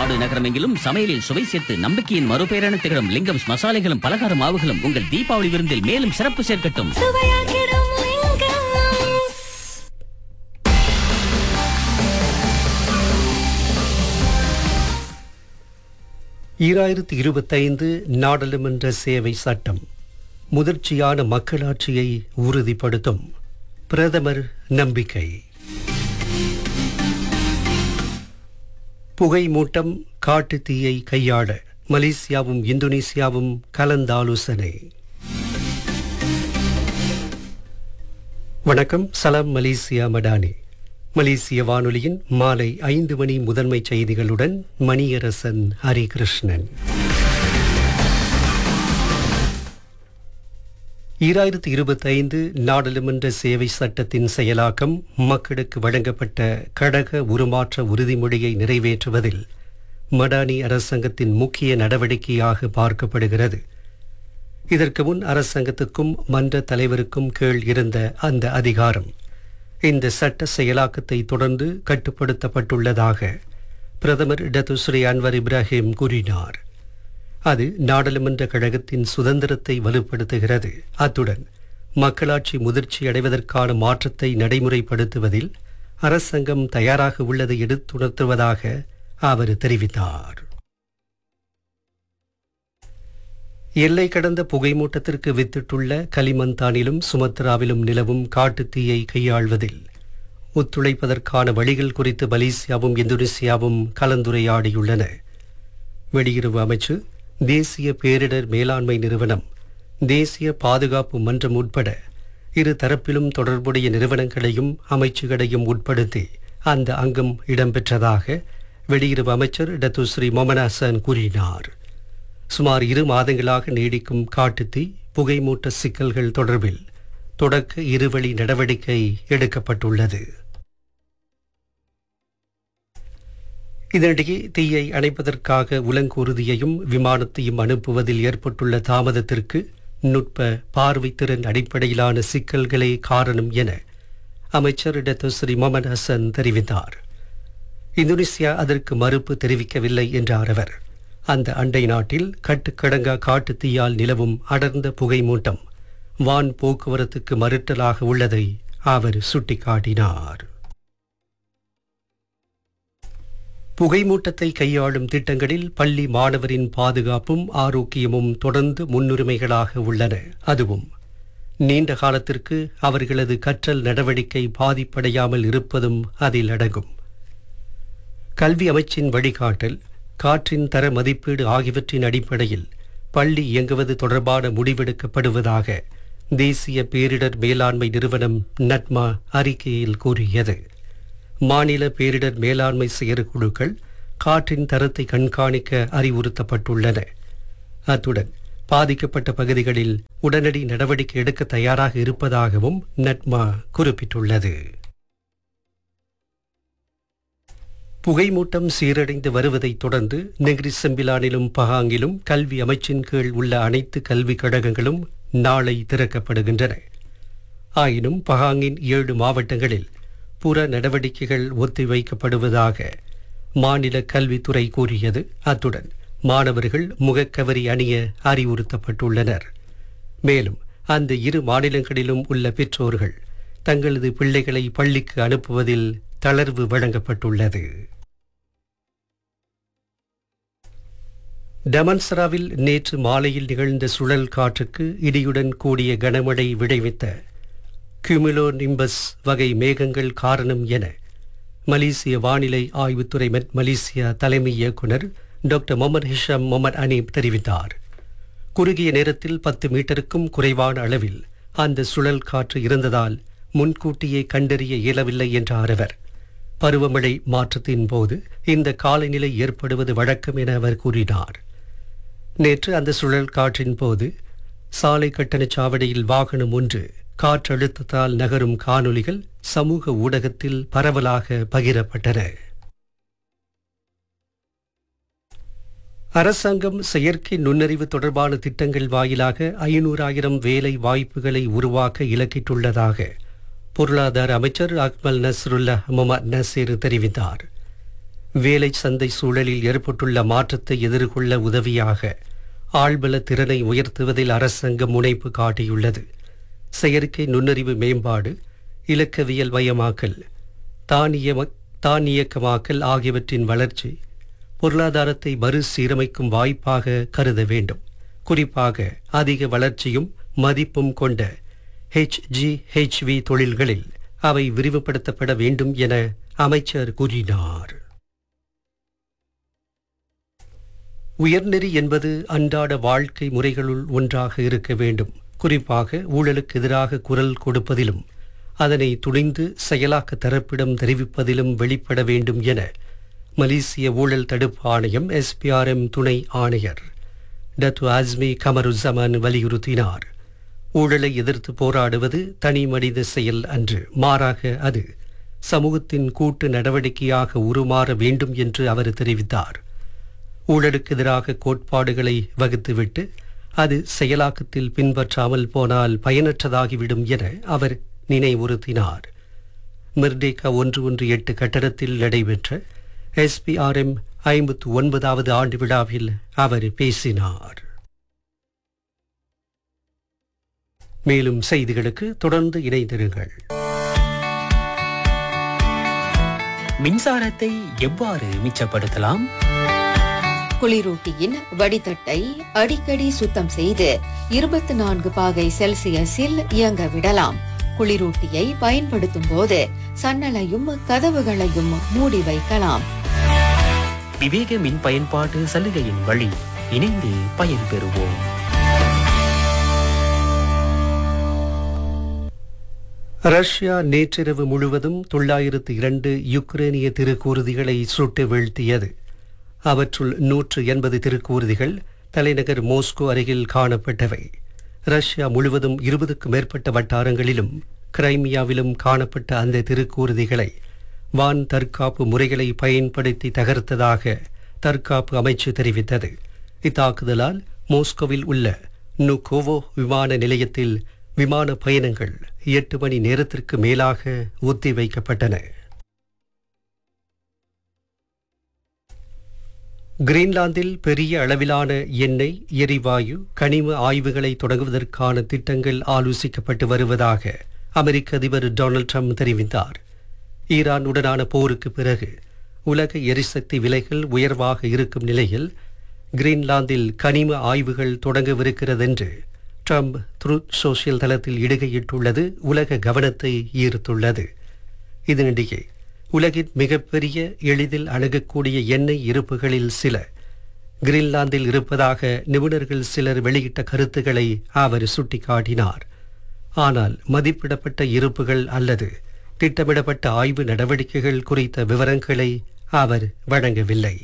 நாடு நகரமெங்கிலும் சமையலில் சுவை சேர்த்து நம்பிக்கையின் மறுபெயரென திகழும் லிங்கம்ஸ் மசாலைகளும் பலகார மாவுகளும் உங்கள் தீபாவளி விருந்தில் மேலும் சிறப்பு சேர்க்கட்டும் சுவையாக்கிடும் லிங்கம் ஈராயிரத்தி இருபத்தைந்து நாடாளுமன்ற சேவை சட்டம் முதிர்ச்சியான மக்களாட்சியை உறுதிப்படுத்தும் பிரதமர் நம்பிக்கை புகை மூட்டம் காட்டு தீயை கையாள மலேசியாவும் இந்தோனேசியாவும் கலந்தாலோசனை வணக்கம் சலாம் மலேசியா மடானி மலேசிய வானொலியின் மாலை ஐந்து மணி முதன்மை செய்திகளுடன் மணியரசன் ஹரிகிருஷ்ணன் ஈராயிரத்தி இருபத்தைந்து நாடாளுமன்ற சேவை சட்டத்தின் செயலாக்கம் மக்களுக்கு வழங்கப்பட்ட கடக உருமாற்ற உறுதிமொழியை நிறைவேற்றுவதில் மடானி அரசாங்கத்தின் முக்கிய நடவடிக்கையாக பார்க்கப்படுகிறது இதற்கு முன் அரசாங்கத்துக்கும் மன்ற தலைவருக்கும் கீழ் இருந்த அந்த அதிகாரம் இந்த சட்ட செயலாக்கத்தை தொடர்ந்து கட்டுப்படுத்தப்பட்டுள்ளதாக பிரதமர் டத்துஸ்ரீ அன்வர் இப்ராஹிம் கூறினார் அது நாடாளுமன்ற கழகத்தின் சுதந்திரத்தை வலுப்படுத்துகிறது அத்துடன் மக்களாட்சி முதிர்ச்சி அடைவதற்கான மாற்றத்தை நடைமுறைப்படுத்துவதில் அரசாங்கம் தயாராக உள்ளதை எடுத்துணர்த்துவதாக அவர் தெரிவித்தார் எல்லை கடந்த புகைமூட்டத்திற்கு வித்திட்டுள்ள கலிமந்தானிலும் சுமத்ராவிலும் நிலவும் காட்டுத் தீயை கையாள்வதில் ஒத்துழைப்பதற்கான வழிகள் குறித்து மலேசியாவும் இந்தோனேசியாவும் கலந்துரையாடியுள்ளன வெளியுறவு அமைச்சு தேசிய பேரிடர் மேலாண்மை நிறுவனம் தேசிய பாதுகாப்பு மன்றம் உட்பட இரு தரப்பிலும் தொடர்புடைய நிறுவனங்களையும் அமைச்சுகளையும் உட்படுத்தி அந்த அங்கம் இடம்பெற்றதாக வெளியுறவு அமைச்சர் டத்துஸ்ரீ மொமன் ஹசன் கூறினார் சுமார் இரு மாதங்களாக நீடிக்கும் காட்டுத்தீ புகைமூட்ட சிக்கல்கள் தொடர்பில் தொடக்க இருவழி நடவடிக்கை எடுக்கப்பட்டுள்ளது இதனிடையே தீயை அணைப்பதற்காக உலங்கூர்தியையும் விமானத்தையும் அனுப்புவதில் ஏற்பட்டுள்ள தாமதத்திற்கு நுட்ப பார்வைத்திறன் அடிப்படையிலான சிக்கல்களே காரணம் என அமைச்சர் டத்துஸ்ரீ மொமன் ஹசன் தெரிவித்தார் இந்தோனேசியா அதற்கு மறுப்பு தெரிவிக்கவில்லை என்றார் அவர் அந்த அண்டை நாட்டில் கட்டுக்கடங்கா காட்டு தீயால் நிலவும் அடர்ந்த புகைமூட்டம் வான் போக்குவரத்துக்கு மறுட்டலாக உள்ளதை அவர் சுட்டிக்காட்டினார் புகைமூட்டத்தை கையாளும் திட்டங்களில் பள்ளி மாணவரின் பாதுகாப்பும் ஆரோக்கியமும் தொடர்ந்து முன்னுரிமைகளாக உள்ளன அதுவும் நீண்ட காலத்திற்கு அவர்களது கற்றல் நடவடிக்கை பாதிப்படையாமல் இருப்பதும் அதில் அடங்கும் கல்வி அமைச்சின் வழிகாட்டல் காற்றின் தர மதிப்பீடு ஆகியவற்றின் அடிப்படையில் பள்ளி இயங்குவது தொடர்பான முடிவெடுக்கப்படுவதாக தேசிய பேரிடர் மேலாண்மை நிறுவனம் நட்மா அறிக்கையில் கூறியது மாநில பேரிடர் மேலாண்மை செயற்குழுக்கள் காற்றின் தரத்தை கண்காணிக்க அறிவுறுத்தப்பட்டுள்ளன அத்துடன் பாதிக்கப்பட்ட பகுதிகளில் உடனடி நடவடிக்கை எடுக்க தயாராக இருப்பதாகவும் நட்மா குறிப்பிட்டுள்ளது புகைமூட்டம் சீரடைந்து வருவதைத் தொடர்ந்து நெகிரி செம்பிலானிலும் பகாங்கிலும் கல்வி அமைச்சின் கீழ் உள்ள அனைத்து கல்விக் கழகங்களும் நாளை திறக்கப்படுகின்றன ஆயினும் பகாங்கின் ஏழு மாவட்டங்களில் புற நடவடிக்கைகள் ஒத்திவைக்கப்படுவதாக மாநில கல்வித்துறை கூறியது அத்துடன் மாணவர்கள் முகக்கவரி அணிய அறிவுறுத்தப்பட்டுள்ளனர் மேலும் அந்த இரு மாநிலங்களிலும் உள்ள பெற்றோர்கள் தங்களது பிள்ளைகளை பள்ளிக்கு அனுப்புவதில் தளர்வு வழங்கப்பட்டுள்ளது டமன்சராவில் நேற்று மாலையில் நிகழ்ந்த சுழல் காற்றுக்கு இடியுடன் கூடிய கனமழை விளைவித்த கியூமிலோ நிம்பஸ் வகை மேகங்கள் காரணம் என மலேசிய வானிலை ஆய்வுத்துறை மெட் மலேசியா தலைமை இயக்குனர் டாக்டர் மொமன் ஹிஷாம் மொமன் அனீப் தெரிவித்தார் குறுகிய நேரத்தில் பத்து மீட்டருக்கும் குறைவான அளவில் அந்த சுழல் காற்று இருந்ததால் முன்கூட்டியே கண்டறிய இயலவில்லை என்றார் அவர் பருவமழை மாற்றத்தின் போது இந்த காலநிலை ஏற்படுவது வழக்கம் என அவர் கூறினார் நேற்று அந்த சுழல் காற்றின் போது சாலை கட்டணச் சாவடியில் வாகனம் ஒன்று காற்றழுத்தத்தால் நகரும் காணொளிகள் சமூக ஊடகத்தில் பரவலாக பகிரப்பட்டன அரசாங்கம் செயற்கை நுண்ணறிவு தொடர்பான திட்டங்கள் வாயிலாக ஐநூறாயிரம் வேலை வாய்ப்புகளை உருவாக்க இலக்கிட்டுள்ளதாக பொருளாதார அமைச்சர் அக்மல் நஸ்ருல்லா முகமது நசீர் தெரிவித்தார் வேலை சந்தை சூழலில் ஏற்பட்டுள்ள மாற்றத்தை எதிர்கொள்ள உதவியாக ஆழ்பல திறனை உயர்த்துவதில் அரசாங்கம் முனைப்பு காட்டியுள்ளது செயற்கை நுண்ணறிவு மேம்பாடு இலக்கவியல் மயமாக்கல் தானியம தானியக்கமாக்கல் ஆகியவற்றின் வளர்ச்சி பொருளாதாரத்தை மறுசீரமைக்கும் வாய்ப்பாக கருத வேண்டும் குறிப்பாக அதிக வளர்ச்சியும் மதிப்பும் கொண்ட ஹெச்ஜிஹெச்வி தொழில்களில் அவை விரிவுபடுத்தப்பட வேண்டும் என அமைச்சர் கூறினார் உயர்நெறி என்பது அன்றாட வாழ்க்கை முறைகளுள் ஒன்றாக இருக்க வேண்டும் குறிப்பாக ஊழலுக்கு எதிராக குரல் கொடுப்பதிலும் அதனை துணிந்து செயலாக்க தரப்பிடம் தெரிவிப்பதிலும் வெளிப்பட வேண்டும் என மலேசிய ஊழல் தடுப்பு ஆணையம் எஸ்பிஆர்எம் துணை ஆணையர் டத்து ஆஸ்மி கமருசமான் வலியுறுத்தினார் ஊழலை எதிர்த்து போராடுவது தனி மனித செயல் அன்று மாறாக அது சமூகத்தின் கூட்டு நடவடிக்கையாக உருமாற வேண்டும் என்று அவர் தெரிவித்தார் ஊழலுக்கு எதிராக கோட்பாடுகளை வகுத்துவிட்டு அது செயலாக்கத்தில் பின்பற்றாமல் போனால் பயனற்றதாகிவிடும் என அவர் நினைவுறுத்தினார் மிர்டேகா ஒன்று ஒன்று எட்டு கட்டடத்தில் நடைபெற்ற எஸ்பிஆர்எம் ஐம்பத்து ஒன்பதாவது ஆண்டு விழாவில் அவர் பேசினார் மேலும் செய்திகளுக்கு தொடர்ந்து இணைந்திருங்கள் மின்சாரத்தை எவ்வாறு மிச்சப்படுத்தலாம் குளிரூட்டியின் வடிதட்டை அடிக்கடி சுத்தம் செய்து இருபத்தி நான்கு பாகை செல்சியஸில் இயங்க விடலாம் குளிரூட்டியை பயன்படுத்தும் போது சன்னலையும் கதவுகளையும் மூடி வைக்கலாம் விவேக மின் பயன்பாட்டு சலுகையின் வழி இணைந்து பயன்பெறுவோம் ரஷ்யா நேற்றிரவு முழுவதும் தொள்ளாயிரத்து இரண்டு யுக்ரேனிய திருக்கூறுதிகளை சுட்டு வீழ்த்தியது அவற்றுள் நூற்று எண்பது திருக்கூறுதிகள் தலைநகர் மோஸ்கோ அருகில் காணப்பட்டவை ரஷ்யா முழுவதும் இருபதுக்கும் மேற்பட்ட வட்டாரங்களிலும் கிரைமியாவிலும் காணப்பட்ட அந்த திருக்கூறுதிகளை வான் தற்காப்பு முறைகளை பயன்படுத்தி தகர்த்ததாக தற்காப்பு அமைச்சு தெரிவித்தது இத்தாக்குதலால் மோஸ்கோவில் உள்ள நுகோவோ விமான நிலையத்தில் விமான பயணங்கள் எட்டு மணி நேரத்திற்கு மேலாக ஒத்திவைக்கப்பட்டன கிரீன்லாந்தில் பெரிய அளவிலான எண்ணெய் எரிவாயு கனிம ஆய்வுகளை தொடங்குவதற்கான திட்டங்கள் ஆலோசிக்கப்பட்டு வருவதாக அமெரிக்க அதிபர் டொனால்ட் ட்ரம்ப் தெரிவித்தார் ஈரானுடனான போருக்கு பிறகு உலக எரிசக்தி விலைகள் உயர்வாக இருக்கும் நிலையில் கிரீன்லாந்தில் கனிம ஆய்வுகள் தொடங்கவிருக்கிறதென்று ட்ரம்ப் த்ருத் சோசியல் தளத்தில் இடுகையிட்டுள்ளது உலக கவனத்தை ஈர்த்துள்ளது இதனிடையே உலகின் மிகப்பெரிய எளிதில் அணுகக்கூடிய எண்ணெய் இருப்புகளில் சில கிரீன்லாந்தில் இருப்பதாக நிபுணர்கள் சிலர் வெளியிட்ட கருத்துக்களை அவர் சுட்டிக்காட்டினார் ஆனால் மதிப்பிடப்பட்ட இருப்புகள் அல்லது திட்டமிடப்பட்ட ஆய்வு நடவடிக்கைகள் குறித்த விவரங்களை அவர் வழங்கவில்லை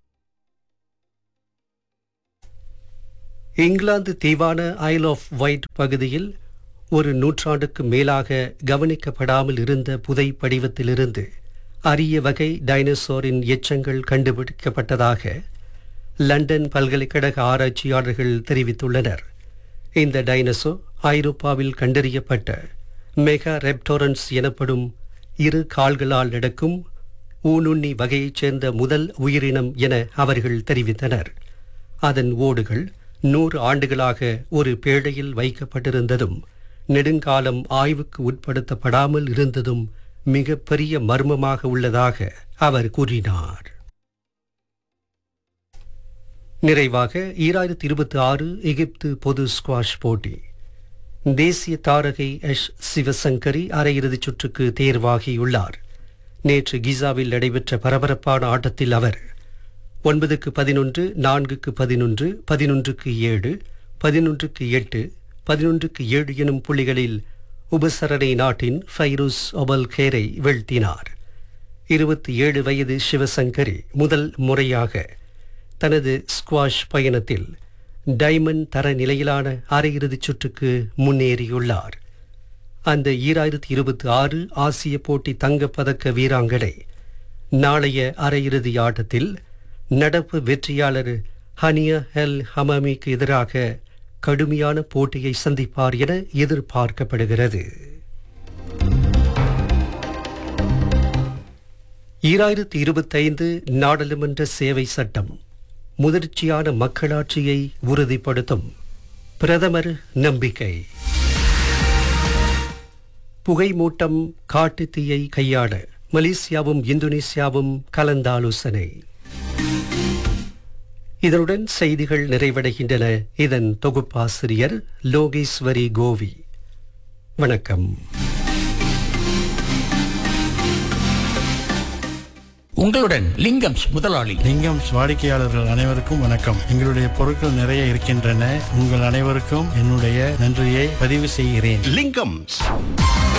இங்கிலாந்து தீவான ஐல் ஆஃப் ஒயிட் பகுதியில் ஒரு நூற்றாண்டுக்கு மேலாக கவனிக்கப்படாமல் இருந்த புதை படிவத்திலிருந்து அரிய வகை டைனோசோரின் எச்சங்கள் கண்டுபிடிக்கப்பட்டதாக லண்டன் பல்கலைக்கழக ஆராய்ச்சியாளர்கள் தெரிவித்துள்ளனர் இந்த டைனோசோ ஐரோப்பாவில் கண்டறியப்பட்ட மெகா ரெப்டோரன்ஸ் எனப்படும் இரு கால்களால் நடக்கும் ஊனுண்ணி வகையைச் சேர்ந்த முதல் உயிரினம் என அவர்கள் தெரிவித்தனர் அதன் ஓடுகள் நூறு ஆண்டுகளாக ஒரு பேழையில் வைக்கப்பட்டிருந்ததும் நெடுங்காலம் ஆய்வுக்கு உட்படுத்தப்படாமல் இருந்ததும் மிக பெரிய மர்மமாக உள்ளதாக அவர் கூறினார் நிறைவாக ஈராயிரத்தி இருபத்தி ஆறு எகிப்து பொது ஸ்குவாஷ் போட்டி தேசிய தாரகை எஸ் சிவசங்கரி அரையிறுதிச் சுற்றுக்கு தேர்வாகியுள்ளார் நேற்று கிசாவில் நடைபெற்ற பரபரப்பான ஆட்டத்தில் அவர் ஒன்பதுக்கு பதினொன்று நான்குக்கு பதினொன்று பதினொன்றுக்கு ஏழு பதினொன்றுக்கு எட்டு பதினொன்றுக்கு ஏழு எனும் புள்ளிகளில் உபசரணை நாட்டின் ஃபைரூஸ் ஒபல் கேரை வீழ்த்தினார் இருபத்தி ஏழு வயது சிவசங்கரி முதல் முறையாக தனது ஸ்குவாஷ் பயணத்தில் டைமண்ட் தர நிலையிலான அரையிறுதிச் சுற்றுக்கு முன்னேறியுள்ளார் அந்த ஈராயிரத்தி இருபத்தி ஆறு ஆசிய போட்டி தங்கப்பதக்க வீராங்கனை நாளைய அரையிறுதி ஆட்டத்தில் நடப்பு வெற்றியாளர் ஹனியா ஹெல் ஹமாமிக்கு எதிராக கடுமையான போட்டியை சந்திப்பார் என எதிர்பார்க்கப்படுகிறது ஈராயிரத்தி இருபத்தைந்து நாடாளுமன்ற சேவை சட்டம் முதிர்ச்சியான மக்களாட்சியை உறுதிப்படுத்தும் பிரதமர் நம்பிக்கை புகைமூட்டம் காட்டுத் தீயை கையாள மலேசியாவும் இந்தோனேசியாவும் கலந்தாலோசனை இதனுடன் செய்திகள் நிறைவடைகின்றன இதன் தொகுப்பாசிரியர் லோகேஸ்வரி கோவி வணக்கம் உங்களுடன் லிங்கம்ஸ் முதலாளி லிங்கம் வாடிக்கையாளர்கள் அனைவருக்கும் வணக்கம் எங்களுடைய பொருட்கள் நிறைய இருக்கின்றன உங்கள் அனைவருக்கும் என்னுடைய நன்றியை பதிவு செய்கிறேன் லிங்கம்ஸ்